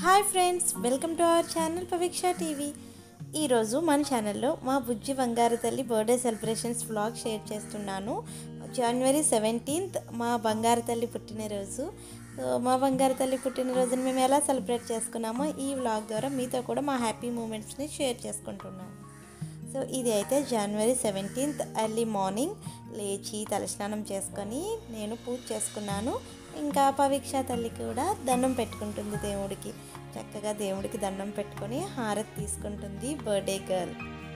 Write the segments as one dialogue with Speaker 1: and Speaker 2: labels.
Speaker 1: hi friends welcome to our channel Paviksha TV ఈరోజు మన ఛానల్లో మా బుజ్జి బంగారు తల్లి బర్త్డే సెలబ్రేషన్స్ వ్లాగ్ షేర్ చేస్తున్నాను జనవరి సెవెంటీన్త్ మా బంగారు తల్లి పుట్టినరోజు సో మా బంగారు తల్లి పుట్టినరోజుని మేము ఎలా సెలబ్రేట్ చేసుకున్నామో ఈ వ్లాగ్ ద్వారా మీతో కూడా మా హ్యాపీ మూమెంట్స్ని షేర్ చేసుకుంటున్నాం సో ఇది అయితే జనవరి సెవెంటీన్త్ ఎర్లీ మార్నింగ్ లేచి తలస్నానం చేసుకొని నేను పూజ చేసుకున్నాను ఇంకా పవీక్ష తల్లి కూడా దండం పెట్టుకుంటుంది దేవుడికి చక్కగా దేవుడికి దండం పెట్టుకొని హారతి తీసుకుంటుంది బర్త్డే గర్ల్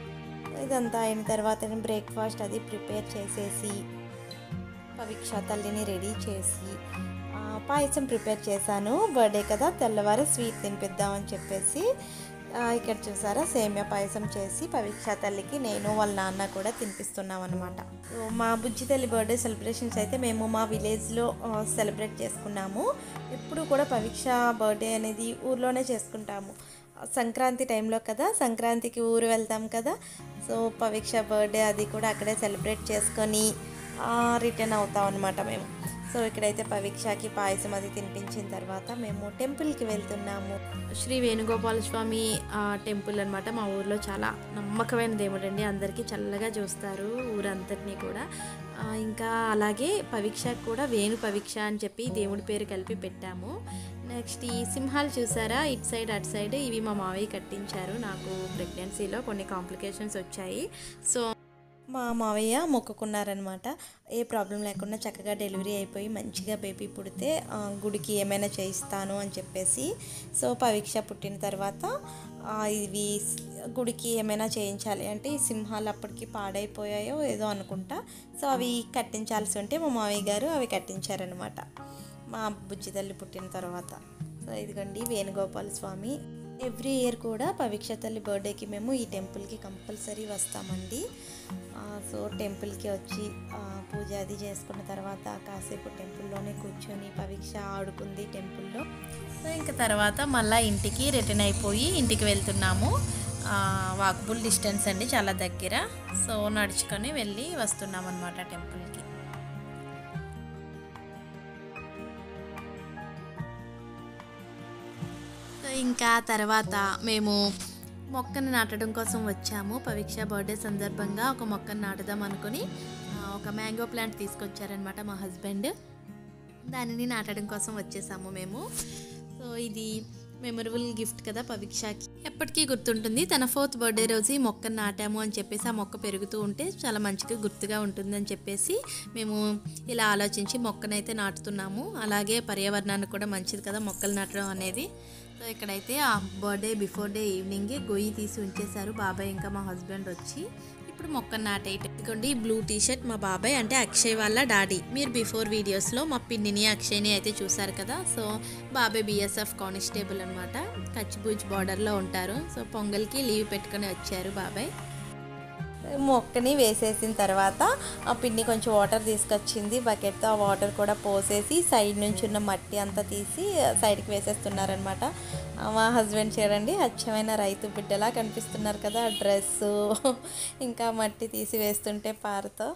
Speaker 1: ఇదంతా అయిన తర్వాత నేను బ్రేక్ఫాస్ట్ అది ప్రిపేర్ చేసేసి పవీక్ష తల్లిని రెడీ చేసి ఆ, పాయసం ప్రిపేర్ చేశాను బర్త్డే కదా తెల్లవారు స్వీట్ తినిపిద్దామని చెప్పేసి ఆ, ఇక్కడ చూసారా సేమియా పాయసం చేసి పవీక్ష తల్లికి నేను వాళ్ళ నాన్న కూడా తినిపిస్తున్నాం అనమాట మా బుజ్జి తల్లి బర్త్డే సెలబ్రేషన్స్ అయితే మేము మా విలేజ్లో సెలబ్రేట్ చేసుకున్నాము ఎప్పుడు కూడా పవీక్ష బర్త్డే అనేది ఊర్లోనే చేసుకుంటాము సంక్రాంతి టైంలో కదా సంక్రాంతికి ఊరు వెళ్తాం కదా సో పవీక్ష బర్త్డే అది కూడా అక్కడే సెలబ్రేట్ చేసుకొని రిటర్న్ అవుతాం అనమాట మేము సో ఇక్కడైతే పవీక్షకి పాయసం అది తినిపించిన తర్వాత మేము టెంపుల్కి వెళ్తున్నాము
Speaker 2: శ్రీ వేణుగోపాల స్వామి ఆ, టెంపుల్ అనమాట మా ఊర్లో చాలా నమ్మకమైన దేవుడు అండి అందరికీ చల్లగా చూస్తారు ఊరంతటినీ కూడా ఆ, ఇంకా అలాగే పరీక్షకు కూడా వేణు పరీక్ష అని చెప్పి దేవుడి పేరు కలిపి పెట్టాము నెక్స్ట్ ఈ సింహాలు చూసారా ఇటు సైడ్ అటు సైడ్ ఇవి మా మావయ్య కట్టించారు నాకు ప్రెగ్నెన్సీలో కొన్ని కాంప్లికేషన్స్ వచ్చాయి సో
Speaker 1: మా మావయ్య మొక్కుకున్నారనమాట ఏ ప్రాబ్లం లేకుండా చక్కగా డెలివరీ అయిపోయి మంచిగా బేబీ పుడితే ఆ, గుడికి ఏమైనా చేయిస్తాను అని చెప్పేసి సో పరీక్ష పుట్టిన తర్వాత ఆ, ఇవి స్- గుడికి ఏమైనా చేయించాలి అంటే ఈ సింహాలు అప్పటికి పాడైపోయాయో ఏదో అనుకుంటా సో అవి కట్టించాల్సి ఉంటే మా మావయ్య గారు అవి కట్టించారనమాట మా బుజ్జి తల్లి పుట్టిన తర్వాత సో ఇదిగోండి వేణుగోపాల స్వామి ఎవ్రీ ఇయర్ కూడా పవిక్ష తల్లి బర్త్డేకి మేము ఈ టెంపుల్కి కంపల్సరీ వస్తామండి ఆ, సో టెంపుల్కి వచ్చి ఆ, పూజ అది చేసుకున్న తర్వాత కాసేపు టెంపుల్లోనే కూర్చొని పవిక్ష ఆడుకుంది టెంపుల్లో
Speaker 2: సో ఇంకా తర్వాత మళ్ళీ ఇంటికి రిటర్న్ అయిపోయి ఇంటికి వెళ్తున్నాము వాకబుల్ డిస్టెన్స్ అండి చాలా దగ్గర సో నడుచుకొని వెళ్ళి వస్తున్నాం అనమాట టెంపుల్కి సో ఇంకా తర్వాత మేము మొక్కను నాటడం కోసం వచ్చాము పరీక్ష బర్త్డే సందర్భంగా ఒక మొక్కను నాటుదాం అనుకుని ఆ, ఒక మ్యాంగో ప్లాంట్ తీసుకొచ్చారనమాట మా హస్బెండ్ దానిని నాటడం కోసం వచ్చేసాము మేము సో ఇది మెమొరబుల్ గిఫ్ట్ కదా పవిక్షకి ఎప్పటికీ గుర్తుంటుంది తన ఫోర్త్ బర్త్డే రోజు ఈ మొక్కను నాటాము అని చెప్పేసి ఆ మొక్క పెరుగుతూ ఉంటే చాలా మంచిగా గుర్తుగా ఉంటుందని చెప్పేసి మేము ఇలా ఆలోచించి మొక్కనైతే నాటుతున్నాము అలాగే పర్యావరణానికి కూడా మంచిది కదా మొక్కలు నాటడం అనేది సో ఇక్కడైతే ఆ బర్త్డే బిఫోర్ డే ఈవినింగే గొయ్యి తీసి ఉంచేశారు బాబాయ్ ఇంకా మా హస్బెండ్ వచ్చి ఇప్పుడు మొక్కను నాటేయటం ఇదిగోండి బ్లూ టీ షర్ట్ మా బాబాయ్ అంటే అక్షయ్ వాళ్ళ డాడీ మీరు బిఫోర్ వీడియోస్లో మా పిన్నిని అక్షయ్ని అయితే చూసారు కదా సో బాబాయ్ బిఎస్ఎఫ్ కానిస్టేబుల్ అనమాట కచ్చిబూజ్ బార్డర్లో ఉంటారు సో పొంగల్కి లీవ్ పెట్టుకొని వచ్చారు బాబాయ్
Speaker 1: మొక్కని వేసేసిన తర్వాత ఆ పిన్ని కొంచెం వాటర్ తీసుకొచ్చింది బకెట్తో ఆ వాటర్ కూడా పోసేసి సైడ్ నుంచి ఉన్న మట్టి అంతా తీసి సైడ్కి వేసేస్తున్నారనమాట మా హస్బెండ్ చూడండి అచ్చమైన రైతు బిడ్డలా కనిపిస్తున్నారు కదా ఆ డ్రెస్సు ఇంకా మట్టి తీసి వేస్తుంటే పారతో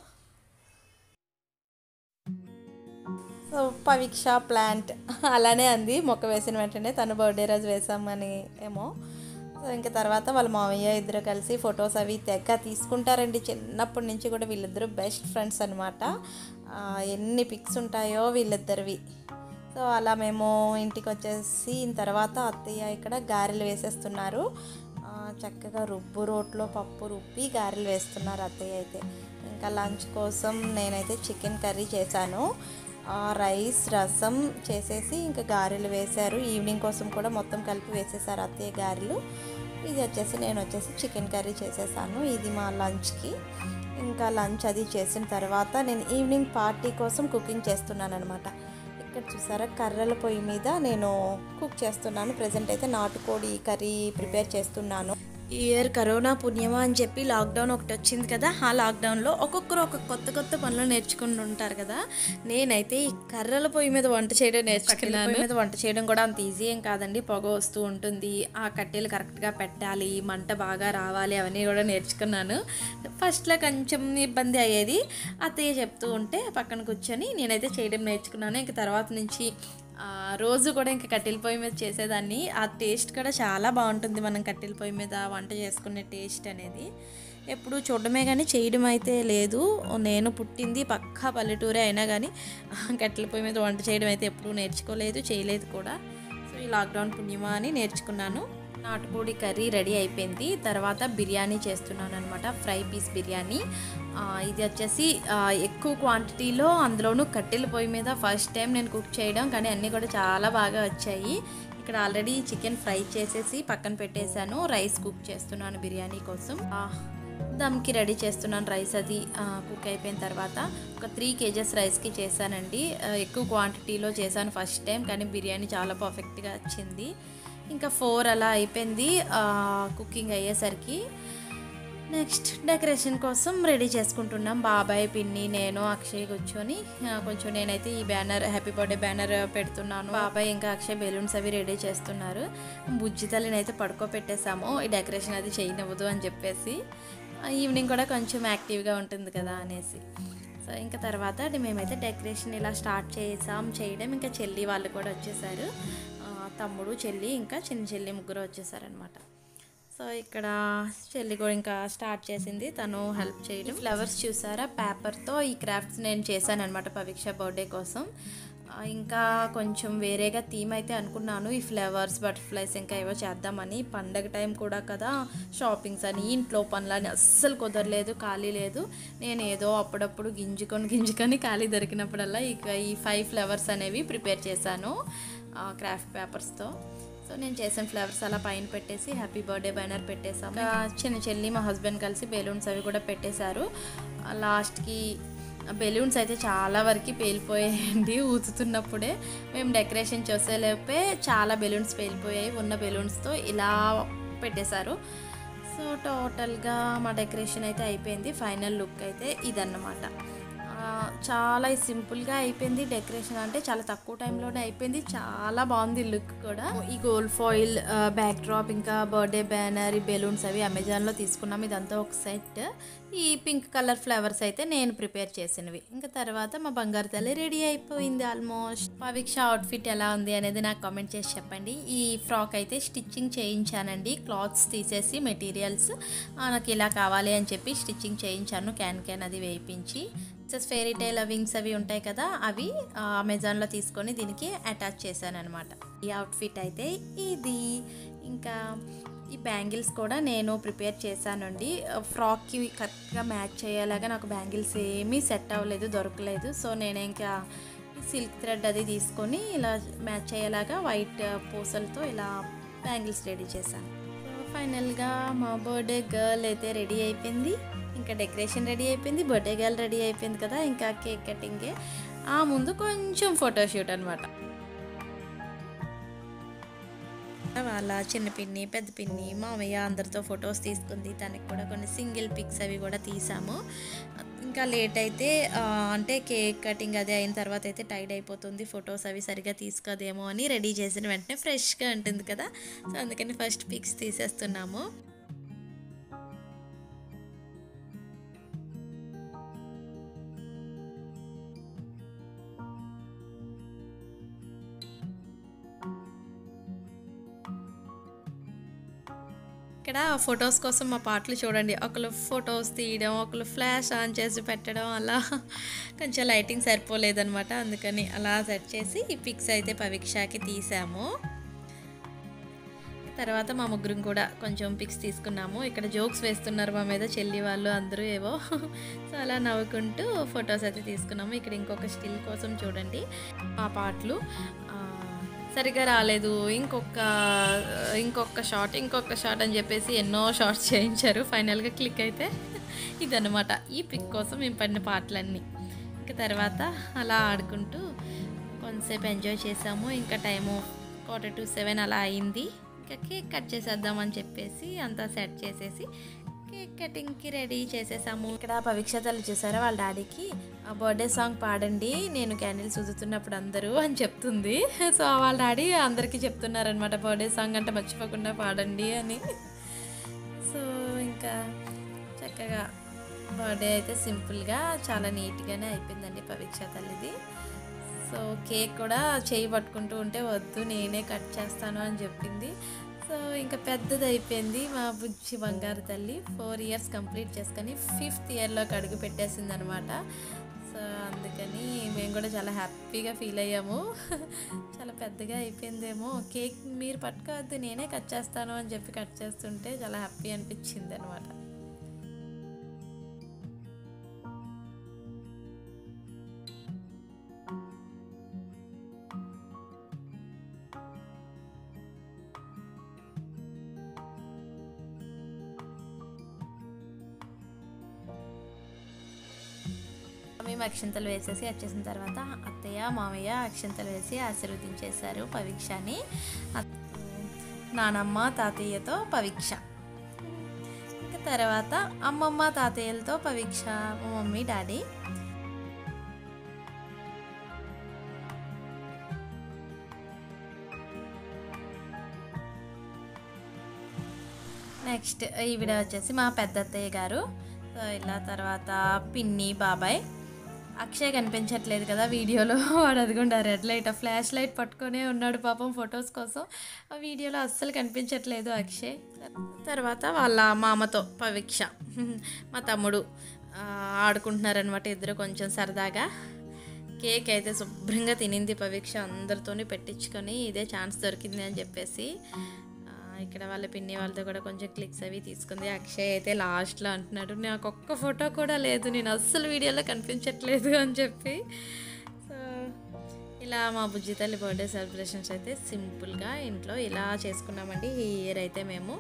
Speaker 1: సో పవిక్ష ప్లాంట్ అలానే అంది మొక్క వేసిన వెంటనే తను బర్త్డే రోజు వేసామని ఏమో సో ఇంకా తర్వాత వాళ్ళ మామయ్య ఇద్దరు కలిసి ఫొటోస్ అవి తెగ తీసుకుంటారండి చిన్నప్పటి నుంచి కూడా వీళ్ళిద్దరూ బెస్ట్ ఫ్రెండ్స్ అనమాట ఎన్ని పిక్స్ ఉంటాయో వీళ్ళిద్దరివి సో అలా మేము ఇంటికి వచ్చేసి తర్వాత అత్తయ్య ఇక్కడ గారెలు వేసేస్తున్నారు ఆ, చక్కగా రుబ్బు రోట్లో పప్పు రుబ్బి గారెలు వేస్తున్నారు అత్తయ్య అయితే ఇంకా లంచ్ కోసం నేనైతే చికెన్ కర్రీ చేశాను ఆ, రైస్ రసం చేసేసి ఇంకా గారెలు వేశారు ఈవినింగ్ కోసం కూడా మొత్తం కలిపి వేసేసారు అత్తయ్య గారెలు ఇది వచ్చేసి నేను వచ్చేసి చికెన్ కర్రీ చేసేసాను ఇది మా లంచ్కి ఇంకా లంచ్ అది చేసిన తర్వాత నేను ఈవినింగ్ పార్టీ కోసం కుకింగ్ చేస్తున్నాను అనమాట ఇక్కడ చూసారా కర్రల పొయ్యి మీద నేను కుక్ చేస్తున్నాను ప్రజెంట్ అయితే నాటుకోడి కర్రీ ప్రిపేర్ చేస్తున్నాను ఈ ఇయర్ కరోనా పుణ్యమా అని చెప్పి లాక్డౌన్ ఒకటి వచ్చింది కదా ఆ లాక్డౌన్లో ఒక్కొక్కరు ఒక కొత్త కొత్త పనులు నేర్చుకుని ఉంటారు కదా నేనైతే ఈ కర్రల పొయ్యి మీద వంట చేయడం నేర్చుకున్నాను పొయ్యి మీద వంట చేయడం కూడా అంత ఈజీ ఏం కాదండి పొగ వస్తూ ఉంటుంది ఆ కట్టెలు కరెక్ట్గా పెట్టాలి మంట బాగా రావాలి అవన్నీ కూడా నేర్చుకున్నాను ఫస్ట్లో కొంచెం ఇబ్బంది అయ్యేది అత్తయ్య చెప్తూ ఉంటే పక్కన కూర్చొని నేనైతే చేయడం నేర్చుకున్నాను ఇంక తర్వాత నుంచి
Speaker 2: ఆ, రోజు కూడా ఇంకా కట్టెల పొయ్యి మీద చేసేదాన్ని ఆ టేస్ట్ కూడా చాలా బాగుంటుంది మనం కట్టెల పొయ్యి మీద వంట చేసుకునే టేస్ట్ అనేది ఎప్పుడు చూడడమే కానీ చేయడం అయితే లేదు నేను పుట్టింది పక్కా పల్లెటూరే అయినా కానీ కట్టెల పొయ్యి మీద వంట చేయడం అయితే ఎప్పుడూ నేర్చుకోలేదు చేయలేదు కూడా సో ఈ లాక్డౌన్ పుణ్యమా అని నేర్చుకున్నాను నాటుకోడి కర్రీ రెడీ అయిపోయింది తర్వాత బిర్యానీ చేస్తున్నాను అనమాట ఫ్రై పీస్ బిర్యానీ ఆ, ఇది వచ్చేసి ఆ, ఎక్కువ క్వాంటిటీలో అందులోనూ కట్టెల పొయ్యి మీద ఫస్ట్ టైం నేను కుక్ చేయడం కానీ అన్నీ కూడా చాలా బాగా వచ్చాయి ఇక్కడ ఆల్రెడీ చికెన్ ఫ్రై చేసేసి పక్కన పెట్టేశాను రైస్ కుక్ చేస్తున్నాను బిర్యానీ కోసం ఆ, దమ్కి రెడీ చేస్తున్నాను రైస్ అది ఆ, కుక్ అయిపోయిన తర్వాత ఒక త్రీ కేజెస్ రైస్కి చేశానండి ఆ, ఎక్కువ క్వాంటిటీలో చేశాను ఫస్ట్ టైం కానీ బిర్యానీ చాలా పర్ఫెక్ట్గా వచ్చింది ఇంకా ఫోర్ అలా అయిపోయింది ఆ, కుకింగ్ అయ్యేసరికి నెక్స్ట్ డెకరేషన్ కోసం రెడీ చేసుకుంటున్నాం బాబాయ్ పిన్ని నేను అక్షయ్ కూర్చొని ఆ, కొంచెం నేనైతే ఈ బ్యానర్ హ్యాపీ బర్త్డే బ్యానర్ పెడుతున్నాను బాబాయ్ ఇంకా అక్షయ్ బెలూన్స్ అవి రెడీ చేస్తున్నారు బుజ్జి తల్లిని అయితే పడుకోబెట్టేసాము ఈ డెకరేషన్ అది చేయనివ్వదు అని చెప్పేసి ఆ, ఈవినింగ్ కూడా కొంచెం యాక్టివ్గా ఉంటుంది కదా అనేసి సో ఇంకా తర్వాత అది మేమైతే డెకరేషన్ ఇలా స్టార్ట్ చేసాం చేయడం ఇంకా చెల్లి వాళ్ళు కూడా వచ్చేసారు ఆ, తమ్ముడు చెల్లి ఇంకా చిన్న చెల్లి ముగ్గురు వచ్చేసారనమాట సో ఇక్కడ చెల్లి కూడా ఇంకా స్టార్ట్ చేసింది తను హెల్ప్ చేయడం ఫ్లవర్స్ చూసారా పేపర్తో ఈ క్రాఫ్ట్స్ నేను చేశాను అనమాట పవిక్ష బర్త్డే కోసం ఆ, ఇంకా కొంచెం వేరేగా థీమ్ అయితే అనుకున్నాను ఈ ఫ్లవర్స్ బటర్ఫ్లైస్ ఇంకా ఏవో చేద్దామని పండగ టైం కూడా కదా షాపింగ్స్ అని ఇంట్లో పనులని అస్సలు కుదరలేదు ఖాళీ లేదు నేను ఏదో అప్పుడప్పుడు గింజుకొని గింజుకొని ఖాళీ దొరికినప్పుడల్లా ఇక ఈ ఫైవ్ ఫ్లవర్స్ అనేవి ప్రిపేర్ చేశాను క్రాఫ్ట్ పేపర్స్తో సో నేను చేసిన ఫ్లవర్స్ అలా పైన పెట్టేసి హ్యాపీ బర్త్డే బ్యానర్ పెట్టేసాము ఇంకా చిన్న చెల్లి మా హస్బెండ్ కలిసి బెలూన్స్ అవి కూడా పెట్టేశారు లాస్ట్కి బెలూన్స్ అయితే చాలా వరకు పేలిపోయాయండి ఊతుతున్నప్పుడే మేము డెకరేషన్ చేసేలోపే చాలా బెలూన్స్ పేలిపోయాయి ఉన్న బెలూన్స్తో ఇలా పెట్టేశారు సో టోటల్గా మా డెకరేషన్ అయితే అయిపోయింది ఫైనల్ లుక్ అయితే ఇదన్నమాట ఆ, చాలా సింపుల్గా అయిపోయింది డెకరేషన్ అంటే చాలా తక్కువ టైంలోనే అయిపోయింది చాలా బాగుంది లుక్ కూడా ఈ గోల్డ్ ఫాయిల్ బ్యాక్ డ్రాప్ ఇంకా బర్త్డే బ్యానర్ ఈ బెలూన్స్ అవి అమెజాన్లో తీసుకున్నాం ఇదంతా ఒక సెట్ ఈ పింక్ కలర్ ఫ్లవర్స్ అయితే నేను ప్రిపేర్ చేసినవి ఇంకా తర్వాత మా బంగారు తల్లి రెడీ అయిపోయింది ఆల్మోస్ట్ పవిక్ష అవుట్ఫిట్ ఎలా ఉంది అనేది నాకు కామెంట్ చేసి చెప్పండి ఈ ఫ్రాక్ అయితే స్టిచ్చింగ్ చేయించానండి క్లాత్స్ తీసేసి మెటీరియల్స్ నాకు ఇలా కావాలి అని చెప్పి స్టిచ్చింగ్ చేయించాను క్యాన్ క్యాన్ అది వేయించి జస్ట్ ఫెయిరీ టైల్ వింగ్స్ అవి ఉంటాయి కదా అవి ఆ, అమెజాన్లో తీసుకొని దీనికి అటాచ్ చేశాను అనమాట ఈ అవుట్ఫిట్ అయితే ఇది ఇంకా ఈ బ్యాంగిల్స్ కూడా నేను ప్రిపేర్ చేశానండి ఫ్రాక్కి కరెక్ట్గా మ్యాచ్ చేయేలాగా నాకు బ్యాంగిల్స్ ఏమీ సెట్ అవ్వలేదు దొరకలేదు సో నేను ఇంకా సిల్క్ థ్రెడ్ అది తీసుకొని ఇలా మ్యాచ్ అయ్యేలాగా వైట్ పూసలతో ఇలా బ్యాంగిల్స్ రెడీ చేశాను సో ఫైనల్గా మా బర్త్డే గర్ల్ అయితే రెడీ అయిపోయింది ఇంకా డెకరేషన్ రెడీ అయిపోయింది బర్త్డే గర్ల్ రెడీ అయిపోయింది కదా ఇంకా కేక్ కటింగే ఆ ముందు కొంచెం ఫోటోషూట్ అనమాట వాళ్ళ చిన్న పిన్ని పెద్ద పిన్ని మామయ్య అందరితో ఫొటోస్ తీసుకుంది తనకి కూడా కొన్ని సింగిల్ పిక్స్ అవి కూడా తీసాము ఇంకా లేట్ అయితే ఆ, అంటే కేక్ కటింగ్ అది అయిన తర్వాత అయితే టైడ్ అయిపోతుంది ఫొటోస్ అవి సరిగా తీసుకోదేమో అని రెడీ చేసిన వెంటనే ఫ్రెష్గా ఉంటుంది కదా సో అందుకని ఫస్ట్ పిక్స్ తీసేస్తున్నాము ఇక్కడ ఫొటోస్ కోసం మా పాటలు చూడండి ఒకరు ఫొటోస్ తీయడం ఒకరు ఫ్లాష్ ఆన్ చేసి పెట్టడం అలా కొంచెం లైటింగ్ సరిపోలేదనమాట అందుకని అలా సెట్ చేసి ఈ పిక్స్ అయితే పవిక్షాకి తీసాము తర్వాత మా ముగ్గురం కూడా కొంచెం పిక్స్ తీసుకున్నాము ఇక్కడ జోక్స్ వేస్తున్నారు మా మీద చెల్లి వాళ్ళు అందరూ ఏవో సో అలా నవ్వుకుంటూ ఫొటోస్ అయితే తీసుకున్నాము ఇక్కడ ఇంకొక స్టిల్ కోసం చూడండి ఆ పాటలు ఆ, సరిగ్గా రాలేదు ఇంకొక ఇంకొక షాట్ ఇంకొక షాట్ అని చెప్పేసి ఎన్నో షార్ట్స్ చేయించారు ఫైనల్గా క్లిక్ అయితే ఇదన్నమాట ఈ పిక్ కోసం మేము పడిన పాటలన్నీ ఇంకా తర్వాత అలా ఆడుకుంటూ కొంతసేపు ఎంజాయ్ చేసాము ఇంకా టైము క్వార్టర్ టు సెవెన్ అలా అయింది ఇంకా కేక్ కట్ చేసేద్దామని చెప్పేసి అంతా సెట్ చేసేసి కేక్ కటింగ్కి రెడీ చేసేసాము ఇక్కడ పవిక్షతలు చూసారా వాళ్ళ డాడీకి బర్త్డే సాంగ్ పాడండి నేను క్యాండిల్స్ ఉదుతున్నప్పుడు అందరూ అని చెప్తుంది సో వాళ్ళ డాడీ అందరికీ చెప్తున్నారనమాట బర్త్డే సాంగ్ అంటే మర్చిపోకుండా పాడండి అని సో ఇంకా చక్కగా బర్త్డే అయితే సింపుల్గా చాలా నీట్గానే అయిపోయిందండి పరీక్ష తల్లిది సో సో కేక్ కూడా చేయి పట్టుకుంటూ ఉంటే వద్దు నేనే కట్ చేస్తాను అని చెప్పింది సో ఇంకా పెద్దది అయిపోయింది మా బుజ్జి బంగారు తల్లి ఫోర్ ఇయర్స్ కంప్లీట్ చేసుకొని ఫిఫ్త్ ఇయర్లోకి అడుగు పెట్టేసింది అనమాట సో అందుకని మేము కూడా చాలా హ్యాపీగా ఫీల్ అయ్యాము చాలా పెద్దగా అయిపోయిందేమో కేక్ మీరు పట్టుకోవద్దు నేనే కట్ చేస్తాను అని చెప్పి కట్ చేస్తుంటే చాలా హ్యాపీ అనిపించింది అనమాట మేము అక్షింతలు వేసేసి వచ్చేసిన తర్వాత అత్తయ్య మామయ్య అక్షింతలు వేసి ఆశీర్వదించేశారు పవిక్షని అత్- నానమ్మ తాతయ్యతో పవిక్ష ఇంకా తర్వాత అమ్మమ్మ తాతయ్యలతో పవిక్ష మా మమ్మీ డాడీ నెక్స్ట్ ఈవిడ వచ్చేసి మా పెద్ద అత్తయ్య గారు సో ఇలా తర్వాత పిన్ని బాబాయ్ అక్షయ్ కనిపించట్లేదు కదా వీడియోలో వాడు అదిగుండా రెడ్ లైట్ ఆ ఫ్లాష్ లైట్ పట్టుకొనే ఉన్నాడు పాపం ఫొటోస్ కోసం ఆ వీడియోలో అస్సలు కనిపించట్లేదు అక్షయ్ తర్వాత వాళ్ళ మామతో పవిక్ష మా తమ్ముడు ఆ, ఆడుకుంటున్నారనమాట ఇద్దరు కొంచెం సరదాగా కేక్ అయితే శుభ్రంగా తినింది పవిక్ష అందరితోని పెట్టించుకొని ఇదే ఛాన్స్ దొరికింది అని చెప్పేసి ఆ, ఇక్కడ వాళ్ళ పిన్ని వాళ్ళతో కూడా కొంచెం క్లిక్స్ అవి తీసుకుంది అక్షయ్ అయితే లాస్ట్లో అంటున్నాడు నాకు ఒక్క ఫోటో కూడా లేదు నేను అస్సలు వీడియోలో కనిపించట్లేదు అని చెప్పి సో ఇలా మా బుజ్జి తల్లి బర్త్డే సెలబ్రేషన్స్ అయితే సింపుల్గా ఇంట్లో ఇలా చేసుకున్నామండి ఈ ఇయర్ అయితే మేము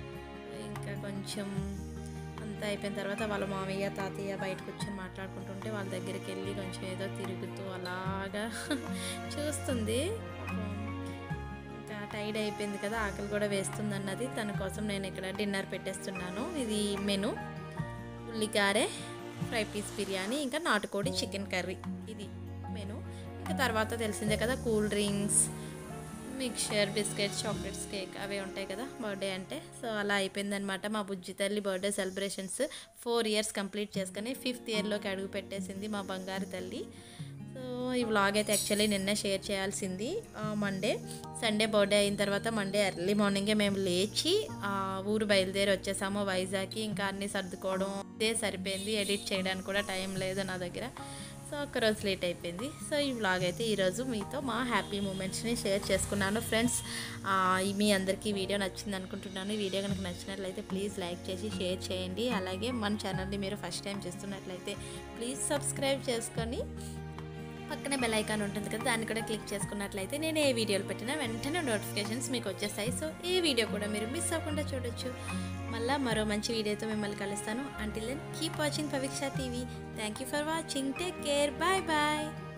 Speaker 2: ఇంకా కొంచెం అంతా అయిపోయిన తర్వాత వాళ్ళ మామయ్య తాతయ్య బయట కూర్చొని మాట్లాడుకుంటుంటే వాళ్ళ దగ్గరికి వెళ్ళి కొంచెం ఏదో తిరుగుతూ అలాగా చూస్తుంది పాపం ఇంకా టైడ్ అయిపోయింది కదా ఆకలి కూడా వేస్తుంది అన్నది తన కోసం నేను ఇక్కడ డిన్నర్ పెట్టేస్తున్నాను ఇది మెను ఉల్లికారే ఫ్రై పీస్ బిర్యానీ ఇంకా నాటుకోడి చికెన్ కర్రీ ఇది మెను ఇంకా తర్వాత తెలిసిందే కదా cool drinks mixture biscuits chocolates cake అవి ఉంటాయి కదా బర్త్డే అంటే సో అలా అయిపోయిందనమాట మా బుజ్జి తల్లి birthday celebrations four years complete చేసుకొని ఫిఫ్త్ ఇయర్లోకి అడుగు పెట్టేసింది మా బంగారు తల్లి సో ఈ వ్లాగ్ అయితే యాక్చువల్లీ నిన్న షేర్ చేయాల్సింది మండే సండే బర్త్డే అయిన తర్వాత మండే ఎర్లీ మార్నింగే మేము లేచి ఆ, ఊరు బయలుదేరి వచ్చేసాము వైజాగ్కి ఇంకా అన్నీ సర్దుకోవడం ఇదే సరిపోయింది ఎడిట్ చేయడానికి కూడా టైం లేదు నా దగ్గర సో ఒక్కరోజు లేట్ అయిపోయింది సో ఈ వ్లాగ్ అయితే ఈరోజు మీతో మా హ్యాపీ మూమెంట్స్ని షేర్ చేసుకున్నాను ఫ్రెండ్స్ మీ అందరికీ ఈ వీడియో నచ్చింది అనుకుంటున్నాను ఈ వీడియో కనుక నచ్చినట్లయితే ప్లీజ్ లైక్ చేసి షేర్ చేయండి అలాగే మన ఛానల్ని మీరు ఫస్ట్ టైం చూస్తున్నట్లయితే ప్లీజ్ సబ్స్క్రైబ్ చేసుకొని పక్కనే బెల్ ఐకాన్ ఉంటుంది కదా దాన్ని కూడా క్లిక్ చేసుకున్నట్లయితే నేను ఏ వీడియోలు పెట్టినా వెంటనే నోటిఫికేషన్స్ మీకు వచ్చేస్తాయి సో ఈ వీడియో కూడా మీరు మిస్ అవ్వకుండా చూడొచ్చు మళ్ళీ మరో మంచి వీడియోతో మిమ్మల్ని కలుస్తాను until then keep watching Paviksha TV thank you for watching take care bye bye